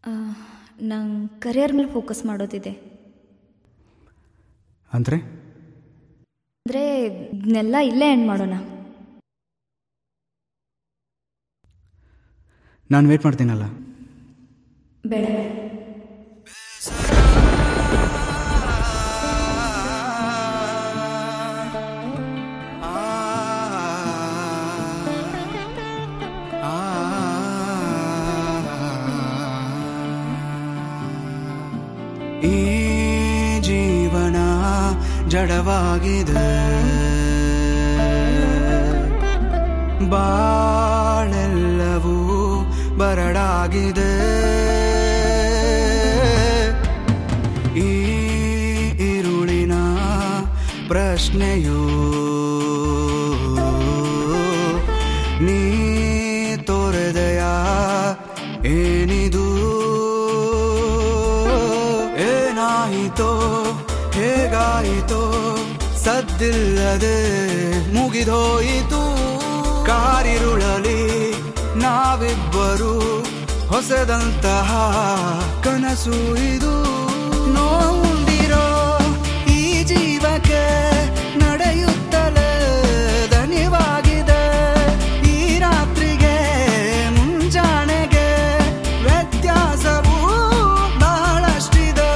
ನಂಗೆ ಕರಿಯರ್ ಮೇಲೆ ಫೋಕಸ್ ಮಾಡೋದಿದೆ ಅಂದರೆ ಅಂದರೆ ಇದನ್ನೆಲ್ಲ ಇಲ್ಲೇ ಎಂಡ್ ಮಾಡೋಣ ನಾನು ವೇಟ್ ಮಾಡ್ತೀನಲ್ಲ ಬೇಡ ಈ ಜೀವನ ಜಡವಾಗಿದೆ ಬಾಳೆಲ್ಲವೂ ಬರಡಾಗಿದೆ ಈ ಇರುಳಿನ ಪ್ರಶ್ನೆಯು ನೀ ತೋರದೆಯ ಏನಿದು ಏನಾಯಿತೋ ಹೇಗಾಯಿತೋ ಸದ್ದಿಲ್ಲದೆ ಮುಗಿದೋಯಿತು ಕಾರಿರುಳಲಿ ನಾವಿಬ್ಬರು ಹೊಸದಂತಹ ಕನಸು ಇದು ನೋಡಿರೋ ಈ ಜೀವಕ್ಕೆ ನಡೆಯುತ್ತಲೇ ದನಿವಾಗಿದೆ ಈ ರಾತ್ರಿಗೆ ಮುಂಜಾನೆಗೆ ವ್ಯತ್ಯಾಸವೂ ಬಹಳಷ್ಟಿದೆ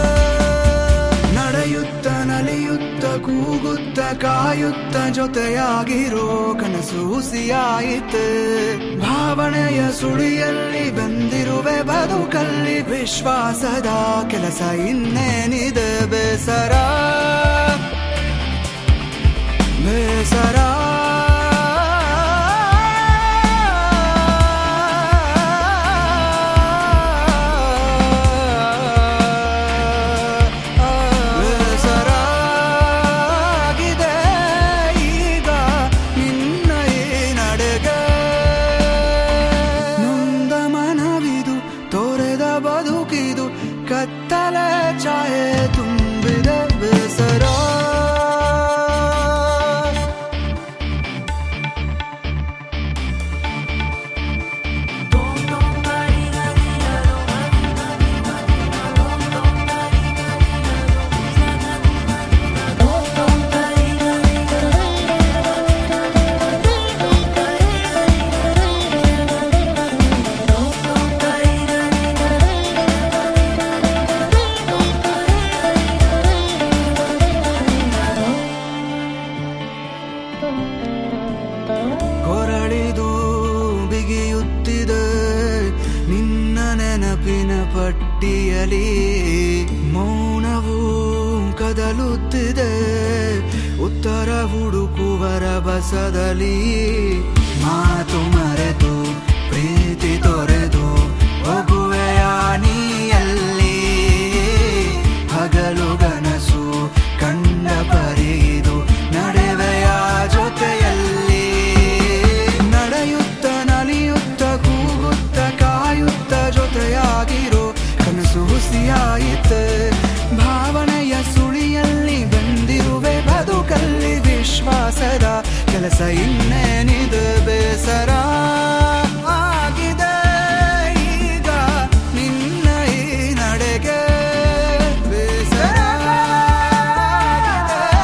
ನಡೆಯುತ್ತ ನಲಿಯುತ್ತ ಕೂಗುತ್ತ ಕಾಯುತ್ತ ಜೊತೆಯಾಗಿರೋ ಕನಸು ಹುಸಿಯಾಯಿತೆ ಭಾವನೆಯ ಸುಳಿಯಲ್ಲಿ ಬಂದಿರುವೆ ಬದುಕಲ್ಲಿ ವಿಶ್ವಾಸದ ಕೆಲಸ ಇನ್ನೇನಿದೆ ಬೇಸರ ಬೇಸರ ಬೇಸರಾಗಿದೆ ಈಗ ನಿನ್ನ ಈ ನಡೆಗೆ ನೊಂದ ಮನವಿದು ತೋರೆದ ಬದುಕಿದು ಕತ್ತಲೆ ಛಾಯೆ ತುಂಬಿದ ಬೇಸರ ಕೊರಳಿದು ಬಿಗಿಯುತ್ತಿದೆ ನಿನ್ನ ನೆನಪಿನ ಪಟ್ಟಿಯಲಿ ಮೌನವು ಕದಲುತ್ತಿದೆ ಉತ್ತರ ಹುಡುಕುವರ ಬಸದಲ್ಲಿ ಮಾತು ಮರೆತು ಪ್ರೀತಿ ತೊರೆದು ಹೋಗುವೆಯ ನೀಯಲ್ಲಿ ಹಗಲು ಗನಸು ಕಂಡ ಪರಿದು ನಡೆವೆಯ ಜೊತೆಯಲ್ಲಿ ನಡೆಯುತ್ತ ನಲಿಯುತ್ತ ಕೂಗುತ್ತ ಕಾಯುತ್ತ ಜೊತೆಯಾಗಿರೋ ಕನಸು ಹುಸಿಯಾಯಿತೆ ಭಾವನೆಯ ಸುಳಿಯಲ್ಲಿ ಬಂದಿರುವೆ ಬದುಕಲ್ಲಿ ವಿಶ್ವಾಸದ ಕೆಲಸ ಇನ್ನೇನಿದೆ ಬೇಸರ ಆಗಿದೆ ಈಗ ನಿನ್ನ ಈ ನಡೆಗೆ ಬೇಸರ ಆಗಿದೆ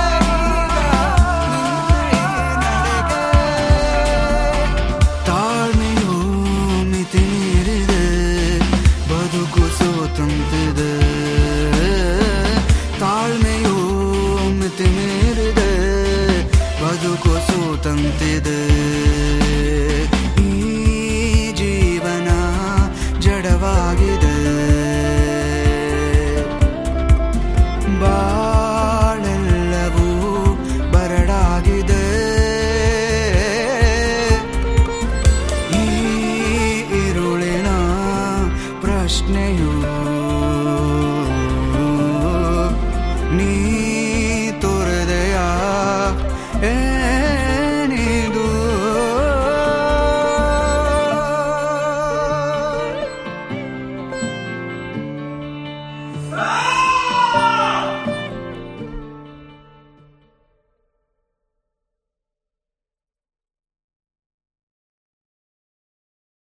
ಈಗ ನಿನ್ನ ಈ ನಡೆಗೆ ತಾಳ್ಮೆಯು ಮಿತಿ ಮೀರಿದೆ ಬದುಕು ಸೋತಂತಿದೆ ತಾಳ್ಮೆಯು ಮಿತಿ ಮೀರಿದೆ ಬದುಕು ಸೋತಂತಿದೆ